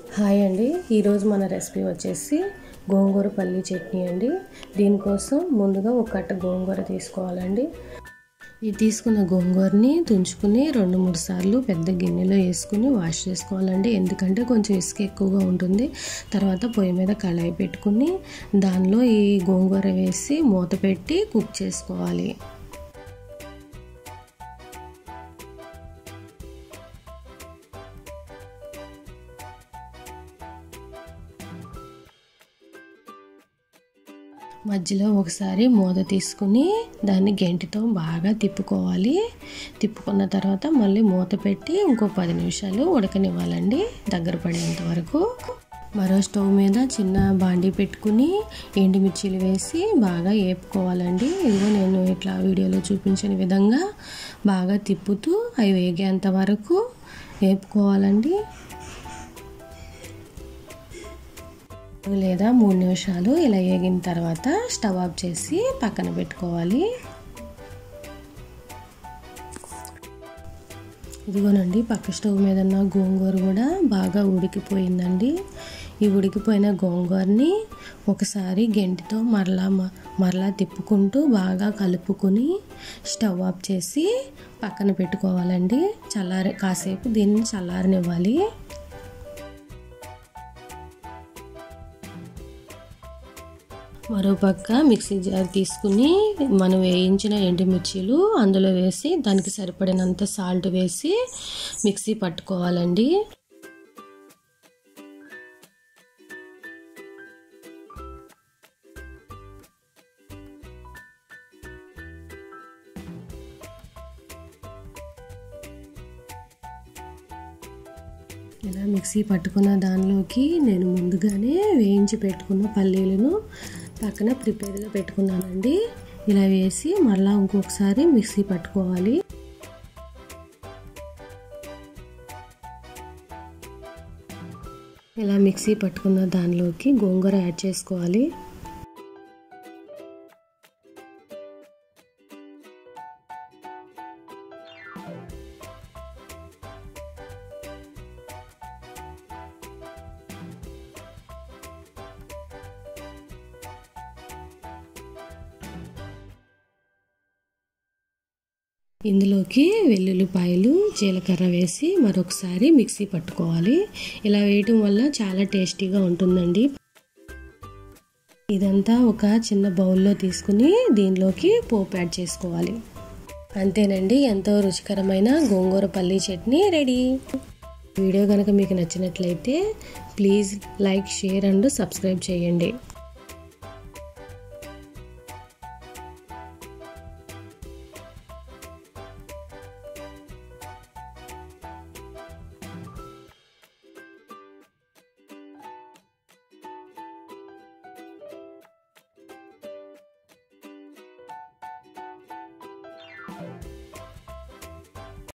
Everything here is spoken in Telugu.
హాయ్ అండి ఈరోజు మన రెసిపీ వచ్చేసి గోంగూర పల్లి చట్నీ అండి దీనికోసం ముందుగా ఒక కట్ట గోంగూర తీసుకోవాలండి ఈ తీసుకున్న గోంగూరని తుంచుకుని రెండు మూడు సార్లు పెద్ద గిన్నెలో వేసుకుని వాష్ చేసుకోవాలండి ఎందుకంటే కొంచెం ఇసుక ఎక్కువగా ఉంటుంది తర్వాత పొయ్యి మీద కళాయి పెట్టుకుని దానిలో ఈ గోంగూర వేసి మూత పెట్టి కుక్ చేసుకోవాలి మధ్యలో ఒకసారి మూత తీసుకుని దాన్ని గెంటితో బాగా తిప్పుకోవాలి తిప్పుకున్న తర్వాత మళ్ళీ మూత పెట్టి ఇంకో పది నిమిషాలు ఉడకనివ్వాలండి దగ్గర పడేంత వరకు మరో స్టవ్ మీద చిన్న బాండీ పెట్టుకుని ఎండుమిర్చీలు వేసి బాగా వేపుకోవాలండి ఇదిగో నేను ఇట్లా వీడియోలో చూపించిన విధంగా బాగా తిప్పుతూ అవి వేగేంత వరకు వేపుకోవాలండి లేదా మూడు నిమిషాలు ఇలా వేగిన తర్వాత స్టవ్ ఆఫ్ చేసి పక్కన పెట్టుకోవాలి ఇదిగోనండి పక్క స్టవ్ మీద ఉన్న గోంగూర కూడా బాగా ఉడికిపోయిందండి ఈ ఉడికిపోయిన గోంగూరని ఒకసారి గెంటితో మరలా మరలా తిప్పుకుంటూ బాగా కలుపుకొని స్టవ్ ఆఫ్ చేసి పక్కన పెట్టుకోవాలండి చల్లారి కాసేపు దీన్ని చల్లారనివ్వాలి మరోపక్క మిక్సీ జార్ తీసుకుని మనం వేయించిన ఎండుమిర్చీలు అందులో వేసి దానికి సరిపడినంత సాల్ట్ వేసి మిక్సీ పట్టుకోవాలండి ఇలా మిక్సీ పట్టుకున్న దానిలోకి నేను ముందుగానే వేయించి పెట్టుకున్న పల్లీలను పక్కన ప్రిపేర్గా పెట్టుకున్నానండి ఇలా వేసి మళ్ళీ ఇంకొకసారి మిక్సీ పట్టుకోవాలి ఇలా మిక్సీ పట్టుకున్న దానిలోకి గోంగూర యాడ్ చేసుకోవాలి ఇందులోకి వెల్లుల్లిపాయలు జీలకర్ర వేసి మరొకసారి మిక్సీ పట్టుకోవాలి ఇలా వేయటం వల్ల చాలా టేస్టీగా ఉంటుందండి ఇదంతా ఒక చిన్న బౌల్లో తీసుకుని దీనిలోకి పోపు యాడ్ చేసుకోవాలి అంతేనండి ఎంతో రుచికరమైన గోంగూర పల్లీ చట్నీ రెడీ వీడియో కనుక మీకు నచ్చినట్లయితే please like share and subscribe చేయండి Thank you.